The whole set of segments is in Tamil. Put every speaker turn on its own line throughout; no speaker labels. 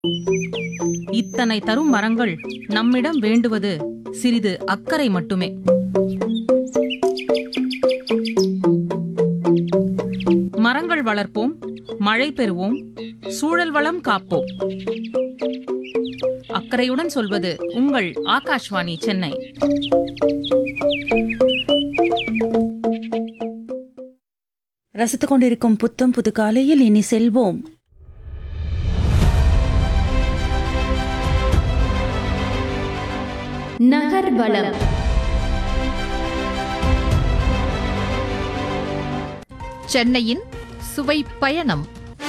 இத்தனை தரும் மரங்கள் நம்மிடம் வேண்டுவது சிறிது அக்கறை மட்டுமே மரங்கள் வளர்ப்போம் மழை பெறுவோம் சூழல் வளம் காப்போம் அக்கறையுடன் சொல்வது உங்கள் ஆகாஷ்வாணி சென்னை
ரசித்துக் கொண்டிருக்கும் புத்தம் புது காலையில் இனி செல்வோம்
நகர்வலம்
சென்னையின் சுவை பயணம்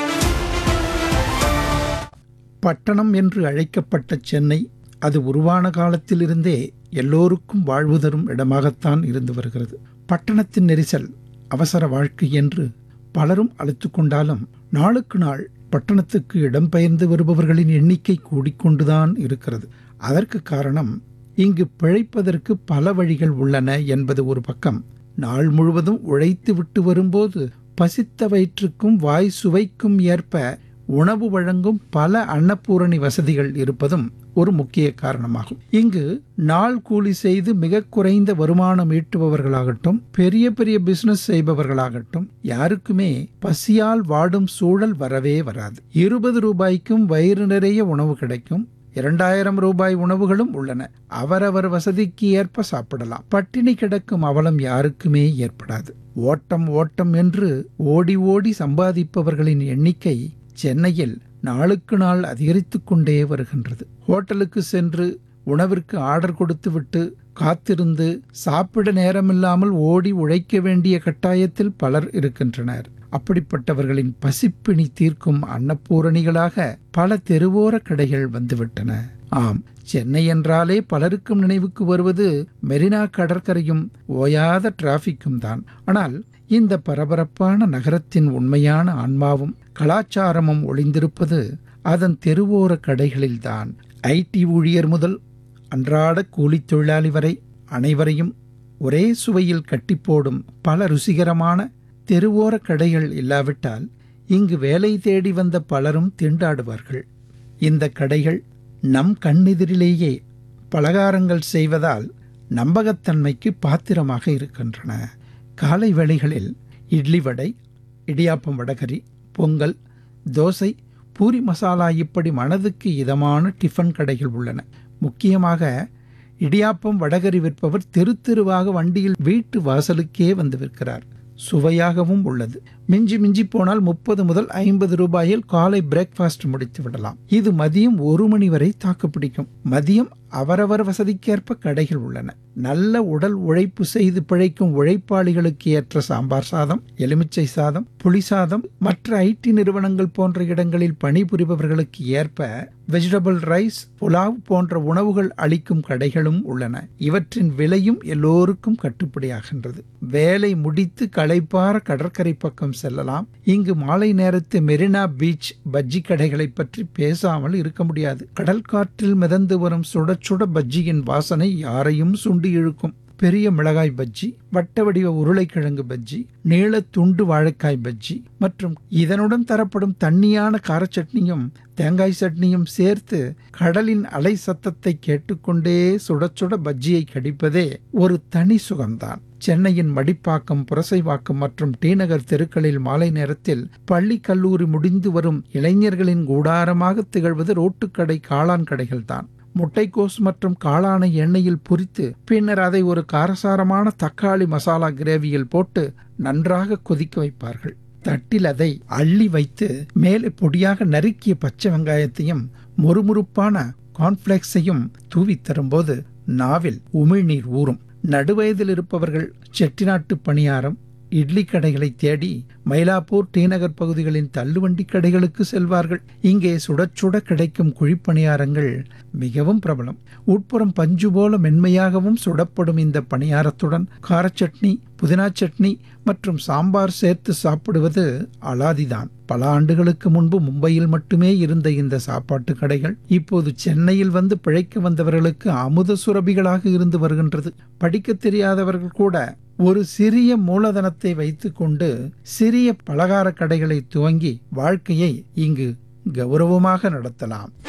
பட்டணம் என்று அழைக்கப்பட்ட சென்னை அது உருவான காலத்திலிருந்தே எல்லோருக்கும் வாழ்வு தரும் இடமாகத்தான் இருந்து வருகிறது பட்டணத்தின் நெரிசல் அவசர வாழ்க்கை என்று பலரும் அழைத்துக் கொண்டாலும் நாளுக்கு நாள் பட்டணத்துக்கு இடம்பெயர்ந்து வருபவர்களின் எண்ணிக்கை கூடிக்கொண்டுதான் இருக்கிறது அதற்கு காரணம் இங்கு பிழைப்பதற்கு பல வழிகள் உள்ளன என்பது ஒரு பக்கம் நாள் முழுவதும் உழைத்து விட்டு வரும்போது பசித்த வயிற்றுக்கும் வாய் சுவைக்கும் ஏற்ப உணவு வழங்கும் பல அன்னபூரணி வசதிகள் இருப்பதும் ஒரு முக்கிய காரணமாகும் இங்கு நாள் கூலி செய்து மிக குறைந்த வருமானம் ஈட்டுபவர்களாகட்டும் பெரிய பெரிய பிசினஸ் செய்பவர்களாகட்டும் யாருக்குமே பசியால் வாடும் சூழல் வரவே வராது இருபது ரூபாய்க்கும் வயிறு நிறைய உணவு கிடைக்கும் இரண்டாயிரம் ரூபாய் உணவுகளும் உள்ளன அவரவர் வசதிக்கு ஏற்ப சாப்பிடலாம் பட்டினி கிடக்கும் அவலம் யாருக்குமே ஏற்படாது ஓட்டம் ஓட்டம் என்று ஓடி ஓடி சம்பாதிப்பவர்களின் எண்ணிக்கை சென்னையில் நாளுக்கு நாள் அதிகரித்துக் கொண்டே வருகின்றது ஹோட்டலுக்கு சென்று உணவிற்கு ஆர்டர் கொடுத்துவிட்டு காத்திருந்து சாப்பிட நேரமில்லாமல் ஓடி உழைக்க வேண்டிய கட்டாயத்தில் பலர் இருக்கின்றனர் அப்படிப்பட்டவர்களின் பசிப்பிணி தீர்க்கும் அன்னபூரணிகளாக பல தெருவோர கடைகள் வந்துவிட்டன ஆம் சென்னை என்றாலே பலருக்கும் நினைவுக்கு வருவது மெரினா கடற்கரையும் ஓயாத டிராபிக்கும் தான் ஆனால் இந்த பரபரப்பான நகரத்தின் உண்மையான ஆன்மாவும் கலாச்சாரமும் ஒளிந்திருப்பது அதன் தெருவோர கடைகளில்தான் ஐடி ஊழியர் முதல் அன்றாட கூலித் தொழிலாளி வரை அனைவரையும் ஒரே சுவையில் கட்டிப்போடும் பல ருசிகரமான தெருவோர கடைகள் இல்லாவிட்டால் இங்கு வேலை தேடி வந்த பலரும் திண்டாடுவார்கள் இந்த கடைகள் நம் கண்ணெதிரிலேயே பலகாரங்கள் செய்வதால் நம்பகத்தன்மைக்கு பாத்திரமாக இருக்கின்றன காலை வேளைகளில் இட்லி வடை இடியாப்பம் வடகரி பொங்கல் தோசை பூரி மசாலா இப்படி மனதுக்கு இதமான டிஃபன் கடைகள் உள்ளன முக்கியமாக இடியாப்பம் வடகரி விற்பவர் தெரு தெருவாக வண்டியில் வீட்டு வாசலுக்கே வந்து விற்கிறார் சுவையாகவும் உள்ளது மிஞ்சி மிஞ்சி போனால் முப்பது முதல் ஐம்பது ரூபாயில் காலை பிரேக்ஃபாஸ்ட் முடித்து விடலாம் இது மதியம் ஒரு மணி வரை தாக்குப்பிடிக்கும் மதியம் அவரவர் வசதிக்கேற்ப கடைகள் உள்ளன நல்ல உடல் உழைப்பு செய்து பிழைக்கும் உழைப்பாளிகளுக்கு ஏற்ற சாம்பார் சாதம் எலுமிச்சை சாதம் புளி சாதம் மற்ற ஐடி நிறுவனங்கள் போன்ற இடங்களில் பணிபுரிபவர்களுக்கு ஏற்ப வெஜிடபிள் ரைஸ் புலாவ் போன்ற உணவுகள் அளிக்கும் கடைகளும் உள்ளன இவற்றின் விலையும் எல்லோருக்கும் கட்டுப்படியாகின்றது வேலை முடித்து களைப்பார கடற்கரை பக்கம் செல்லலாம் இங்கு மாலை நேரத்து மெரினா பீச் பஜ்ஜி கடைகளை பற்றி பேசாமல் இருக்க முடியாது கடல் காற்றில் மிதந்து வரும் சுட சுட பஜ்ஜியின் வாசனை யாரையும் சுண்டி இழுக்கும் பெரிய மிளகாய் பஜ்ஜி வட்ட வடிவ உருளைக்கிழங்கு பஜ்ஜி நீள துண்டு வாழைக்காய் பஜ்ஜி மற்றும் இதனுடன் தரப்படும் தண்ணியான கார சட்னியும் தேங்காய் சட்னியும் சேர்த்து கடலின் அலை சத்தத்தை கேட்டுக்கொண்டே சுட சுட பஜ்ஜியை கடிப்பதே ஒரு தனி சுகம்தான் சென்னையின் மடிப்பாக்கம் புரசைவாக்கம் மற்றும் டிநகர் தெருக்களில் மாலை நேரத்தில் பள்ளி கல்லூரி முடிந்து வரும் இளைஞர்களின் கூடாரமாக திகழ்வது ரோட்டுக்கடை காளான் கடைகள்தான் முட்டைக்கோஸ் மற்றும் காளானை எண்ணெயில் பொரித்து பின்னர் அதை ஒரு காரசாரமான தக்காளி மசாலா கிரேவியில் போட்டு நன்றாக கொதிக்க வைப்பார்கள் தட்டில் அதை அள்ளி வைத்து மேலே பொடியாக நறுக்கிய பச்சை வெங்காயத்தையும் மொறுமொறுப்பான கார்ன்ஃபிளேக்ஸையும் தூவி தரும்போது நாவில் உமிழ்நீர் ஊறும் நடுவயதில் இருப்பவர்கள் செட்டிநாட்டு பணியாரம் இட்லி கடைகளை தேடி மயிலாப்பூர் டிநகர் பகுதிகளின் தள்ளுவண்டி கடைகளுக்கு செல்வார்கள் இங்கே சுட சுட கிடைக்கும் குழிப்பணியாரங்கள் மிகவும் பிரபலம் உட்புறம் பஞ்சு போல மென்மையாகவும் சுடப்படும் இந்த பணியாரத்துடன் காரச்சட்னி புதினா சட்னி மற்றும் சாம்பார் சேர்த்து சாப்பிடுவது அலாதிதான் பல ஆண்டுகளுக்கு முன்பு மும்பையில் மட்டுமே இருந்த இந்த சாப்பாட்டு கடைகள் இப்போது சென்னையில் வந்து பிழைக்க வந்தவர்களுக்கு அமுத சுரபிகளாக இருந்து வருகின்றது படிக்க தெரியாதவர்கள் கூட ஒரு சிறிய மூலதனத்தை வைத்துக்கொண்டு சிறிய பலகார கடைகளை துவங்கி வாழ்க்கையை இங்கு கௌரவமாக நடத்தலாம்